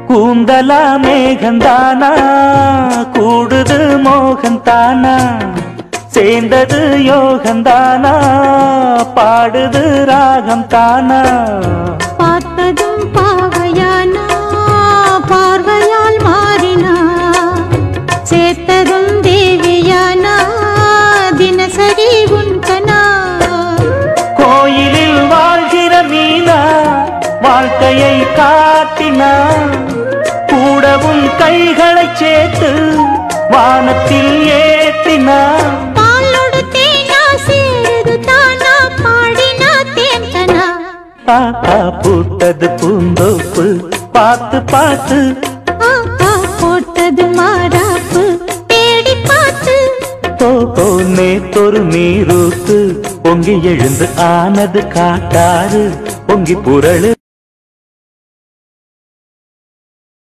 கூந்தலா மேகந்தானா கூடுது மோகந்தானா சேர்ந்தது யோகந்தானா பாடுது ராகம் தானா பார்த்ததும் பாவையானா பார்வையால் மாறினா சேர்த்ததும் தேவியானா தினசரி உன்கனா கோயிலில் வாழ்கிற மீனா வாழ்க்கையை காட்டினா கூடவும் கைகளை சேர்த்து வானத்தில் ஏற்றினா பாலோடு தேனா சேருது தானா பாடினா தேன்கனா பாப்பா பூத்தது பூந்தோப்பு பார்த்து பார்த்து ஆஹா போட்டது மாறாப்பு தேடி பார்த்து ஓஹோ நேத்தொரு நீரூத்து பொங்கி எழுந்து ஆனது காட்டாறு பொங்கி புரளு